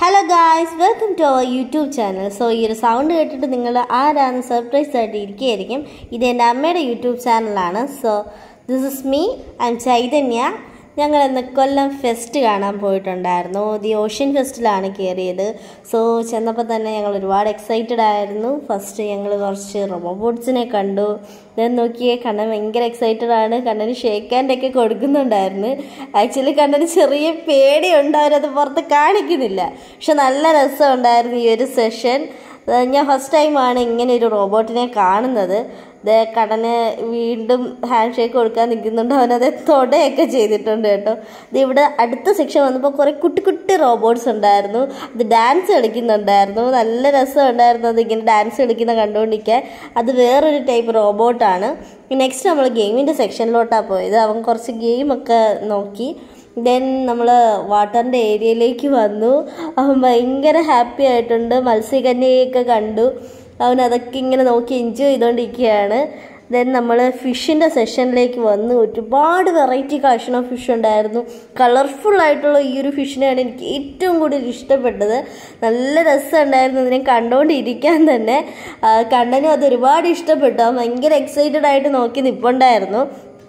hello guys welcome to our YouTube channel so ഈ ഒരു sound കേട്ടിട്ട് നിങ്ങൾ ആരാന്ന് സർപ്രൈസ് ആയിട്ട് ഇരിക്കുകയായിരിക്കും ഇത് എൻ്റെ അമ്മയുടെ യൂട്യൂബ് ചാനലാണ് so this is me I Chaitanya ഞങ്ങൾ ഇന്ന് കൊല്ലം ഫെസ്റ്റ് കാണാൻ പോയിട്ടുണ്ടായിരുന്നു ദി ഓഷ്യൻ ഫെസ്റ്റിലാണ് കയറിയത് സോ ചെന്നപ്പോൾ തന്നെ ഞങ്ങൾ ഒരുപാട് എക്സൈറ്റഡ് ആയിരുന്നു ഫസ്റ്റ് ഞങ്ങൾ കുറച്ച് റോബോട്ട്സിനെ കണ്ടു ഞാൻ നോക്കിയേ കണ്ണൻ ഭയങ്കര എക്സൈറ്റഡ് ആണ് കണ്ണന് ഷേക്ക് ഹാൻഡ് ഒക്കെ കൊടുക്കുന്നുണ്ടായിരുന്നു ആക്ച്വലി കണ്ണന് ചെറിയ പേടിയുണ്ട് അവരത് പുറത്ത് കാണിക്കുന്നില്ല പക്ഷെ നല്ല രസമുണ്ടായിരുന്നു ഈ ഒരു സെഷൻ ഞാൻ ഫസ്റ്റ് ടൈമാണ് ഇങ്ങനെ ഒരു റോബോട്ടിനെ കാണുന്നത് ദേ കടന് വീണ്ടും ഹാൻഡ് ഷേക്ക് കൊടുക്കാൻ നിൽക്കുന്നുണ്ട് അവനത് തൊടയൊക്കെ ചെയ്തിട്ടുണ്ട് കേട്ടോ ഇത് ഇവിടെ അടുത്ത സെക്ഷൻ വന്നപ്പോൾ കുറേ കുട്ടി കുട്ടി റോബോട്ട്സ് ഉണ്ടായിരുന്നു അത് ഡാൻസ് കളിക്കുന്നുണ്ടായിരുന്നു നല്ല രസമുണ്ടായിരുന്നു അത് ഇങ്ങനെ ഡാൻസ് കളിക്കുന്ന കണ്ടുകൊണ്ടിരിക്കാൻ അത് വേറൊരു ടൈപ്പ് റോബോട്ടാണ് നെക്സ്റ്റ് നമ്മൾ ഗെയിമിൻ്റെ സെക്ഷനിലോട്ടാണ് പോയത് അവൻ കുറച്ച് ഗെയിമൊക്കെ നോക്കി ദെൻ നമ്മൾ വാട്ടറിൻ്റെ ഏരിയയിലേക്ക് വന്നു അവൻ ഭയങ്കര ഹാപ്പി ആയിട്ടുണ്ട് മത്സ്യകന്യയൊക്കെ കണ്ടു അവൻ അതൊക്കെ ഇങ്ങനെ നോക്കി എൻജോയ് ചെയ്തുകൊണ്ടിരിക്കുകയാണ് ദെൻ നമ്മൾ ഫിഷിൻ്റെ സെഷനിലേക്ക് വന്ന് ഒരുപാട് വെറൈറ്റി കളക്ഷൻ ഓഫ് ഫിഷ് ഉണ്ടായിരുന്നു കളർഫുൾ ആയിട്ടുള്ള ഈ ഒരു ഫിഷിനെയാണ് എനിക്ക് ഏറ്റവും കൂടുതൽ ഇഷ്ടപ്പെട്ടത് നല്ല രസമുണ്ടായിരുന്നു ഇതിനെ കണ്ടുകൊണ്ടിരിക്കാൻ തന്നെ കണ്ണനും അത് ഒരുപാട് ഇഷ്ടപ്പെട്ടു അവൻ ഭയങ്കര എക്സൈറ്റഡ് ആയിട്ട് നോക്കി നിൽപ്പുണ്ടായിരുന്നു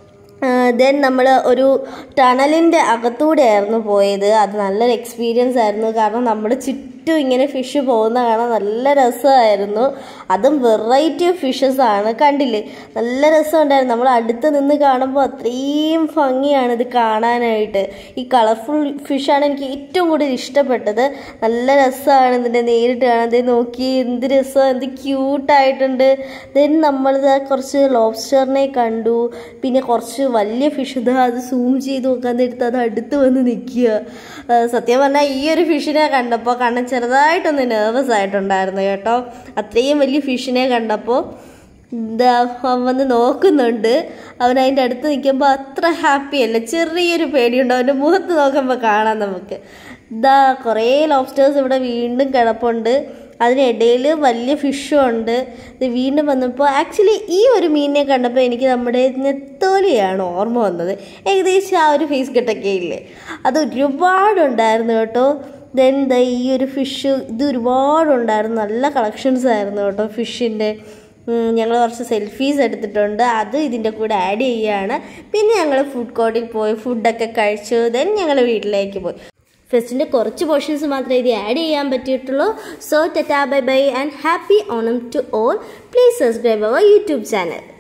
ദെൻ നമ്മൾ ഒരു ടണലിൻ്റെ അകത്തൂടെയായിരുന്നു പോയത് അത് നല്ലൊരു എക്സ്പീരിയൻസ് ആയിരുന്നു കാരണം നമ്മുടെ ചുറ്റും ഇങ്ങനെ ഫിഷ് പോകുന്ന കാണാൻ നല്ല രസമായിരുന്നു അതും വെറൈറ്റി ഓഫ് ഫിഷസ് ആണ് കണ്ടില്ലേ നല്ല രസമുണ്ടായിരുന്നു നമ്മൾ അടുത്ത് നിന്ന് കാണുമ്പോൾ അത്രയും ഭംഗിയാണ് ഇത് കാണാനായിട്ട് ഈ കളർഫുൾ ഫിഷാണ് എനിക്ക് ഏറ്റവും കൂടുതൽ ഇഷ്ടപ്പെട്ടത് നല്ല രസമാണ് ഇതിൻ്റെ നേരിട്ട് കാണാൻ നോക്കി എന്ത് രസം എന്ത് ക്യൂട്ടായിട്ടുണ്ട് ദെൻ നമ്മളിത് കുറച്ച് ലോബ്സ്റ്ററിനെ കണ്ടു പിന്നെ കുറച്ച് വലിയ ഫിഷ് ഇത് അത് സൂം ചെയ്ത് നോക്കാൻ നേരത്ത് അത് അടുത്ത് വന്ന് നിൽക്കുക സത്യം പറഞ്ഞാൽ ഈ ഒരു ഫിഷിനെ കണ്ടപ്പോൾ കണ്ണൻ ചെറുതായിട്ടൊന്ന് നെർവസ് ആയിട്ടുണ്ടായിരുന്നു കേട്ടോ അത്രയും വലിയ ഫിഷിനെ കണ്ടപ്പോൾ എന്താ അവൻ വന്ന് നോക്കുന്നുണ്ട് അവൻ അതിൻ്റെ അടുത്ത് നിൽക്കുമ്പോൾ അത്ര ഹാപ്പി അല്ല ചെറിയൊരു പേടിയുണ്ട് അവൻ്റെ മുഖത്ത് നോക്കുമ്പോൾ കാണാം നമുക്ക് ഇതാ കുറേ ലോബ്സ്റ്റേഴ്സ് ഇവിടെ വീണ്ടും കിടപ്പുണ്ട് അതിനിടയിൽ വലിയ ഫിഷും ഉണ്ട് ഇത് വീണ്ടും വന്നപ്പോൾ ആക്ച്വലി ഈ ഒരു മീനിനെ കണ്ടപ്പോൾ എനിക്ക് നമ്മുടെ നെത്തോലിയാണ് ഓർമ്മ വന്നത് ഏകദേശം ആ ഒരു ഫേസ് കെട്ടൊക്കെ ഇല്ലേ അത് ഒരുപാടുണ്ടായിരുന്നു കേട്ടോ ദെൻ ദ ഈ ഒരു ഫിഷ് ഇത് ഒരുപാടുണ്ടായിരുന്നു നല്ല കളക്ഷൻസ് ആയിരുന്നു കേട്ടോ ഫിഷിൻ്റെ ഞങ്ങൾ കുറച്ച് സെൽഫീസ് എടുത്തിട്ടുണ്ട് അത് ഇതിൻ്റെ കൂടെ ആഡ് ചെയ്യുകയാണ് പിന്നെ ഞങ്ങൾ ഫുഡ് കോർട്ടിൽ പോയി ഫുഡൊക്കെ കഴിച്ചു ദെൻ ഞങ്ങൾ വീട്ടിലേക്ക് പോയി ഫെസ്റ്റിൻ്റെ കുറച്ച് പോർഷൻസ് മാത്രമേ ഇത് ആഡ് ചെയ്യാൻ പറ്റിയിട്ടുള്ളൂ so tata bye bye and happy Onam to all please subscribe our YouTube channel